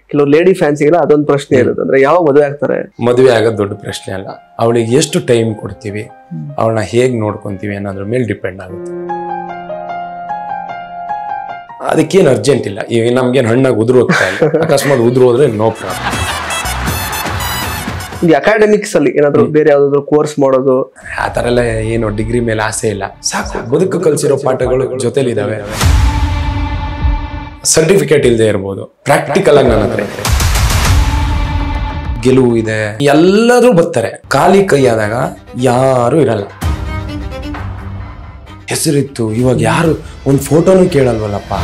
ಕೆಲವು ಲೇಡಿ ಫ್ಯಾನ್ಸಿಗೆಲ್ಲ ಅದೊಂದು ಪ್ರಶ್ನೆ ಇರುತ್ತೆ ಅಂದ್ರೆ ಯಾವ ಮದುವೆ ಆಗ್ತಾರೆ ಮದುವೆ ಆಗೋದು ದೊಡ್ಡ ಪ್ರಶ್ನೆ ಅಲ್ಲ ಅವಳಿಗೆ ಎಷ್ಟು ಟೈಮ್ ಕೊಡ್ತೀವಿ ಅವಳನ್ನ ಹೇಗೆ ನೋಡ್ಕೊಂತೀವಿ ಅನ್ನೋದ್ರ ಮೇಲೆ ಡಿಪೆಂಡ್ ಆಗುತ್ತೆ ಅದಕ್ಕೇನು ಅರ್ಜೆಂಟ್ ಇಲ್ಲ ಈಗ ನಮ್ಗೇನು ಹಣ್ಣಾಗಿ ಉದುರು ಹೋಗ್ತಾ ಇಲ್ಲ ಅಕಸ್ಮಾತ್ ಉದುರು ಹೋದ್ರೆ ನೋ ಪ್ರಾಬ್ಲಮ್ ಈಗ ಅಕಾಡೆಮಿಕ್ಸ್ ಅಲ್ಲಿ ಏನಾದ್ರು ಬೇರೆ ಯಾವ್ದಾದ್ರು ಕೋರ್ಸ್ ಮಾಡೋದು ಆ ಥರ ಎಲ್ಲ ಏನು ಡಿಗ್ರಿ ಮೇಲೆ ಆಸೆ ಇಲ್ಲ ಸಾಕು ಬದುಕು ಕಲಿಸಿರೋ ಪಾಠಗಳು ಜೊತೆಲಿದ್ದಾವೆ ಸರ್ಟಿಫಿಕೇಟ್ ಇಲ್ಲದೆ ಇರ್ಬೋದು ಪ್ರಾಕ್ಟಿಕಲ್ ಆಗಿ ನನ್ನ ಹತ್ರ ಇದೆ. ಗೆಲುವು ಇದೆ ಎಲ್ಲರೂ ಬರ್ತಾರೆ ಖಾಲಿ ಕೈಯಾದಾಗ ಯಾರು ಇರಲ್ಲ ಹೆಸರಿತ್ತು ಇವಾಗ ಯಾರು ಒಂದು ಫೋಟೋನು ಕೇಳಲ್ವಲ್ಲಪ್ಪ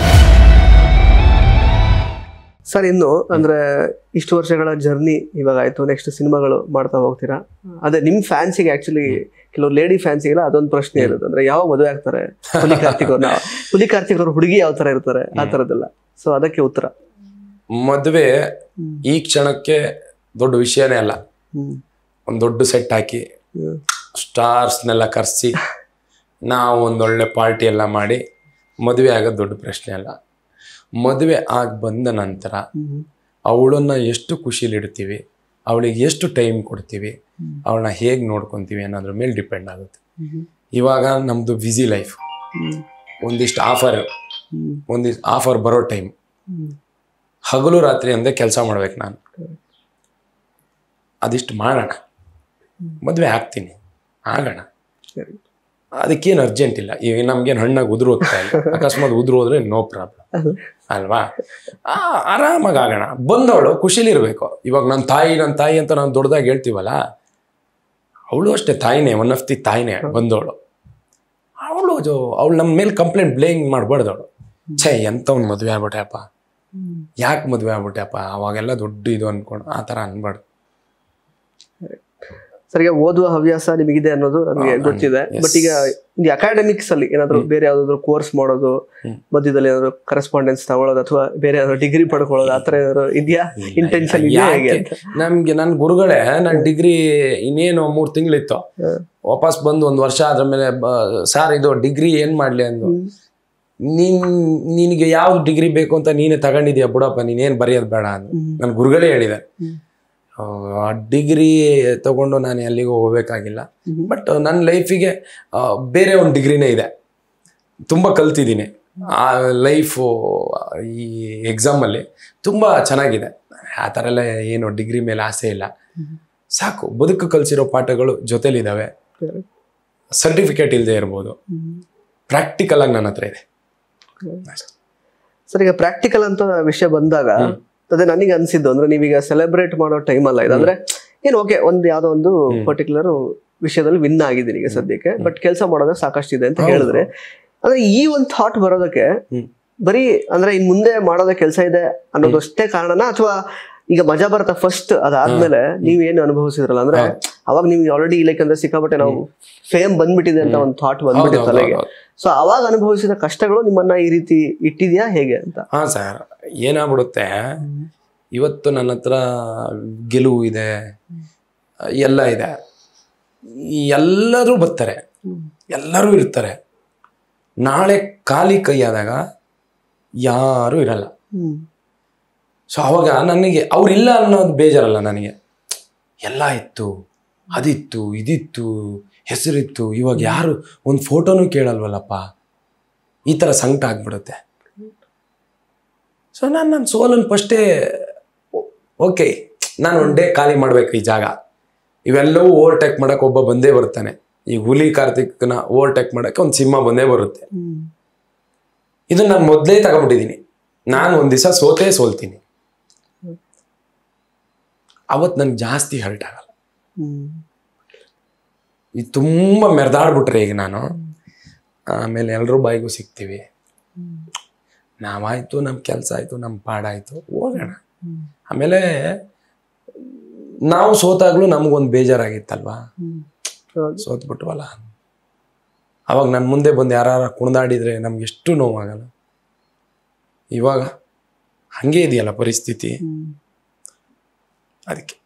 ಸರ್ ಇನ್ನು ಅಂದ್ರೆ ಇಷ್ಟು ವರ್ಷಗಳ ಜರ್ನಿ ಇವಾಗ ಆಯ್ತು ನೆಕ್ಸ್ಟ್ ಸಿನಿಮಾಗಳು ಮಾಡ್ತಾ ಹೋಗ್ತೀರಾ ಅದೇ ನಿಮ್ ಫ್ಯಾನ್ಸಿಗೆ ಆಕ್ಚುಲಿ ಕೆಲವು ಲೇಡಿ ಫ್ಯಾನ್ಸಿಗೆಲ್ಲ ಅದೊಂದು ಪ್ರಶ್ನೆ ಇರುತ್ತೆ ಅಂದ್ರೆ ಯಾವ ಮದುವೆ ಆಗ್ತಾರೆ ಹುಲಿ ಕಾರ್ತಿಕ್ ಅವ್ರನ್ನ ಹುಲಿ ಕಾರ್ತಿಕ್ ಅವ್ರ ಹುಡುಗಿ ಯಾವ ತರ ಇರ್ತಾರೆ ಆ ತರದ್ದೆಲ್ಲ ಸೊ ಅದಕ್ಕೆ ಉತ್ತರ ಮದುವೆ ಈ ಕ್ಷಣಕ್ಕೆ ದೊಡ್ಡ ವಿಷಯನೇ ಅಲ್ಲ ಹ್ಮ್ ಒಂದು ದೊಡ್ಡ ಸೆಟ್ ಹಾಕಿ ಹ್ಮ್. ಸ್ಟಾರ್ಸ್ನೆಲ್ಲ ಕರೆಸಿ ನಾವು ಒಂದೊಳ್ಳೆ ಪಾರ್ಟಿ ಎಲ್ಲ ಮಾಡಿ ಮದುವೆ ಆಗೋದು ದೊಡ್ಡ ಪ್ರಶ್ನೆ ಅಲ್ಲ ಮದುವೆ ಆಗಿ ಬಂದ ನಂತರ ಹ್ಮ್. ಅವಳನ್ನ ಎಷ್ಟು ಖುಷಿಲಿಡ್ತೀವಿ ಅವಳಿಗೆ ಎಷ್ಟು ಟೈಮ್ ಕೊಡ್ತೀವಿ ಅವಳನ್ನ ಹೇಗೆ ನೋಡ್ಕೊತೀವಿ ಅನ್ನೋದ್ರ ಮೇಲೆ ಡಿಪೆಂಡ್ ಆಗುತ್ತೆ ಹ್ಮ್. ಇವಾಗ ನಮ್ಮದು ಬ್ಯುಸಿ ಲೈಫ್ ಹ್ಮ್. ಒಂದಿಷ್ಟು ಆಫರ್ ಹ್ಮ್. ಒಂದಿಷ್ಟು ಆಫರ್ ಬರೋ ಟೈಮ್ ಹ್ಮ್. ಹಗಲು ರಾತ್ರಿ ಅಂದೇ ಕೆಲಸ ಮಾಡ್ಬೇಕು ನಾನು ಅದಿಷ್ಟು ಮಾಡೋಣ ಮದುವೆ ಆಗ್ತೀನಿ ಆಗೋಣ ಸರಿ ಅದಕ್ಕೇನು ಅರ್ಜೆಂಟ್ ಇಲ್ಲ ಈಗ ನಮ್ಗೇನು ಹಣ್ಣಾಗಿ ಉದುರು ಹೋಗ್ತಾ ಇಲ್ಲ ಅಕಸ್ಮಾತ್ ಉದುರು ಹೋದ್ರೆ ನೋ ಪ್ರಾಬ್ಲಮ್ ಅಲ್ವಾ ಆ, ಆರಾಮಾಗಿ ಆಗೋಣ ಬಂದವಳು ಖುಷಿಲಿರ್ಬೇಕು ಇವಾಗ ನನ್ನ ತಾಯಿ ನನ್ನ ತಾಯಿ ಅಂತ ನಾವು ದೊಡ್ಡದಾಗಿ ಹೇಳ್ತೀವಲ್ಲ ಅವಳು ಅಷ್ಟೇ ತಾಯಿನೇ ಒನ್ ಆಫ್ ದಿ ತಾಯಿನೇ ಬಂದವಳು ಅವಳು ಅವಳು ನಮ್ಮ ಮೇಲೆ ಕಂಪ್ಲೇಂಟ್ ಬ್ಲೇಮ್ ಮಾಡಬಾರ್ದು ಅವಳು ಛೇ ಎಂಥವ್ನು ಮದುವೆ ಆಗ್ಬಿಟ್ಟೆಪ್ಪ ಯಾಕೆ ಮದುವೆ ಆಗ್ಬಿಟ್ಟೆಪ್ಪ ಅವಾಗೆಲ್ಲ ದೊಡ್ಡ ಇದು ಅನ್ಕೊಂಡು ಆ ಥರ ಅನ್ಬಾರ್ದು ಸರ್ ಈಗ ಓದುವ ಹವ್ಯಾಸ ನಿಮಗಿದೆ ಅನ್ನೋದು ನಮಗೆ ಹಾ, ಗೊತ್ತಿದೆ yes. ಬಟ್ ಈಗ ಈ ಅಕಾಡೆಮಿಕ್ಸ್ ಅಲ್ಲಿ ಏನಾದ್ರು ಬೇರೆ ಯಾವ್ದಾದ್ರು ಕೋರ್ಸ್ ಮಾಡೋದು ಹ್ಮ್. ಮಧ್ಯದಲ್ಲಿ ಏನಾದ್ರು ಕರೆಸ್ಪಾಂಡೆನ್ಸ್ ತಗೊಳ್ಳೋದು ಅಥವಾ ಬೇರೆ ಏನಾದ್ರು ಡಿಗ್ರಿ ಪಡ್ಕೊಳ್ಳೋದು ಆತರ ಏನಾದ್ರು ಇದೆಯಾ ಇಂಟೆನ್ಷನ್ ಇದೆಯಾ ಹೇಗೆ ಅಂತ ನಮ್ಗೆ ನನ್ನ ಗುರುಗಳೇ ನನ್ನ ಡಿಗ್ರಿ ಇನ್ನೇನು ಮೂರು ತಿಂಗಳಿತ್ತು ಹ್ಮ್. ವಾಪಸ್ ಬಂದು ಒಂದು ವರ್ಷ ಆದ್ರ ಮೇಲೆ ಸರ್ ಇದು ಡಿಗ್ರಿ ಏನ್ ಮಾಡ್ಲಿ ಅಂದು ನೀನ್ ನಿನಗೆ ಯಾವ ಡಿಗ್ರಿ ಬೇಕು ಅಂತ ನೀನೇ ತಗೊಂಡಿದ್ಯಾ ಬಿಡಪ್ಪ ನೀನೇನು ಬರೆಯೋದು ಬೇಡ ಅಂದು ಹ್ಮ್. ನನ್ನ ಗುರುಗಳೇ ಹೇಳಿದ್ದಾರೆ ಹ್ಮ್. ಆ ಡಿಗ್ರಿ ತಗೊಂಡು ನಾನು ಎಲ್ಲಿಗೂ ಹೋಗ್ಬೇಕಾಗಿಲ್ಲ ಹ್ಮ್. ಬಟ್ ನನ್ನ ಲೈಫಿಗೆ ಬೇರೆ ಒಂದು ಡಿಗ್ರಿನೇ ಇದೆ ತುಂಬ ಕಲ್ತಿದ್ದೀನಿ ಆ ಲೈಫು ಈ ಎಕ್ಸಾಮಲ್ಲಿ ತುಂಬ ಚೆನ್ನಾಗಿದೆ ಆ ಥರ ಎಲ್ಲ ಏನು ಡಿಗ್ರಿ ಮೇಲೆ ಆಸೆ ಇಲ್ಲ ಸಾಕು ಬದುಕು ಕಲಿಸಿರೋ ಪಾಠಗಳು ಜೊತೆಲಿದ್ದಾವೆ Correct. ಸರ್ಟಿಫಿಕೇಟ್ ಇಲ್ಲದೆ ಇರ್ಬೋದು ಹ್ಮ್. ಪ್ರಾಕ್ಟಿಕಲ್ ಆಗಿ ನನ್ನ ಹತ್ರ ಇದೆ ಸರ್ ಈಗ ಪ್ರಾಕ್ಟಿಕಲ್ ಅಂತ ವಿಷಯ ಬಂದಾಗ ಅದೇ ನನಗೆ ಅನ್ಸಿದ್ದು ಅಂದ್ರೆ ನೀವೀಗ ಸೆಲೆಬ್ರೇಟ್ ಮಾಡೋ ಟೈಮ್ ಅಲ್ಲ ಇದು ಅಂದ್ರೆ ಏನು ಓಕೆ ಒಂದು ಯಾವ್ದೋ ಒಂದು ಪರ್ಟಿಕ್ಯುಲರ್ ವಿಷಯದಲ್ಲಿ ವಿನ್ ಆಗಿದ್ದೀನಿ ಈಗ ಸದ್ಯಕ್ಕೆ ಬಟ್ ಕೆಲಸ ಮಾಡೋದೇ ಸಾಕಷ್ಟು ಇದೆ ಅಂತ ಹೇಳಿದ್ರೆ ಅಂದ್ರೆ ಈ ಒಂದು ಥಾಟ್ ಬರೋದಕ್ಕೆ ಹ್ಮ್. ಬರೀ ಅಂದ್ರೆ ಇನ್ ಮುಂದೆ ಮಾಡೋದೇ ಕೆಲಸ ಇದೆ ಅನ್ನೋದಷ್ಟೇ ಕಾರಣನ ಅಥವಾ ಈಗ ಮಜಾ ಬರುತ್ತಾ ಫಸ್ಟ್ ಅದಾದ್ಮೇಲೆ ನೀವೇನು ಅನುಭವಿಸಿದ್ರಲ್ಲ ಅಂದ್ರೆ ಅವಾಗ ನಿಮ್ಗೆ ಆಲ್ರೆಡಿ ಲೈಕ್ ಅಂದ್ರೆ ಸಿಕ್ಕಾಪಟ್ಟೆ ನಾವು ಫೇಮ್ ಬಂದ್ಬಿಟ್ಟಿದೆ ಅಂತ ಒಂದು ಥಾಟ್ ಬಂದ್ಬಿಟ್ಟಿದೆ ಹೌದು, ತಲೆಗೆ ಹೌದು, ಸೊ ಅವಾಗ ಅನುಭವಿಸಿದ ಕಷ್ಟಗಳು ನಿಮ್ಮನ್ನ ಈ ರೀತಿ ಇಟ್ಟಿದ್ಯಾ ಹೇಗೆ ಅಂತ ಹಾಂ ಸರ್ ಏನಾಗ್ಬಿಡುತ್ತೆ ಇವತ್ತು ನನ್ನ ಹತ್ರ ಗೆಲುವು ಇದೆ ಎಲ್ಲ ಇದೆ ಈ ಎಲ್ಲರೂ ಬರ್ತಾರೆ ಎಲ್ಲರೂ ಇರ್ತಾರೆ ನಾಳೆ ಖಾಲಿ ಕೈಯಾದಾಗ ಯಾರೂ ಇರಲ್ಲ ಹ್ಮ್ ಸೊ ಅವಾಗ ನನಗೆ ಅವ್ರಿಲ್ಲ ಅನ್ನೋದು ಬೇಜಾರಲ್ಲ ನನಗೆ ಎಲ್ಲ ಇತ್ತು ಅದಿತ್ತು ಇದಿತ್ತು ಹೆಸರಿತ್ತು ಇವಾಗ ಯಾರು ಒಂದು ಫೋಟೋನು ಕೇಳಲ್ವಲ್ಲಪ್ಪ ಈ ಥರ ಸಂಕಟ ಆಗ್ಬಿಡುತ್ತೆ ಸೊ ನಾನು ನನ್ನ ಸೋಲನ್ನು ಫಸ್ಟೇ ಓಕೆ ನಾನು ಒನ್ ಡೇ ಖಾಲಿ ಮಾಡ್ಬೇಕು ಈ ಜಾಗ ಇವೆಲ್ಲವೂ ಓವರ್ಟೇಕ್ ಮಾಡಕ್ಕೆ ಒಬ್ಬ ಬಂದೇ ಬರ್ತಾನೆ ಈ ಹುಲಿ ಕಾರ್ತಿಕ್ನ ಓವರ್ಟೇಕ್ ಮಾಡಕ್ಕೆ ಒಂದು ಸಿಂಹ ಬಂದೇ ಬರುತ್ತೆ ಇದು ನಾನು ಮೊದಲೇ ತಗೊಂಡ್ಬಿಟ್ಟಿದ್ದೀನಿ ನಾನು ಒಂದು ದಿವಸ ಸೋತೇ ಸೋಲ್ತೀನಿ ಅವತ್ತು ನನಗೆ ಜಾಸ್ತಿ ಹರ್ಟ್ ಆಗಲ್ಲ ಹ್ಮ್ ಇದು ತುಂಬ ಮೆರೆದಾಡ್ಬಿಟ್ರೆ ಈಗ ನಾನು ಆಮೇಲೆ ಎಲ್ಲರೂ ಬಾಯಿಗೂ ಸಿಗ್ತೀವಿ ನಾವಾಯ್ತು ನಮ್ಮ ಕೆಲಸ ಆಯಿತು ನಮ್ಮ ಪಾಡಾಯಿತು ಹೋಗೋಣ ಆಮೇಲೆ ನಾವು ಸೋತಾಗ್ಲೂ ನಮಗೊಂದು ಬೇಜಾರಾಗಿತ್ತಲ್ವಾ ಹ್ಮ್ ಹೌದು. ಸೋತ್ಬಿಟ್ವಲ್ಲ ಅವಾಗ ನನ್ನ ಮುಂದೆ ಬಂದು ಯಾರು ಕುಣಿದಾಡಿದ್ರೆ ನಮ್ಗೆ ಎಷ್ಟು ನೋವಾಗಲ್ಲ ಇವಾಗ ಹಂಗೆ ಇದೆಯಲ್ಲ ಪರಿಸ್ಥಿತಿ ಹ್ಮ್ ಅದಕ್ಕೆ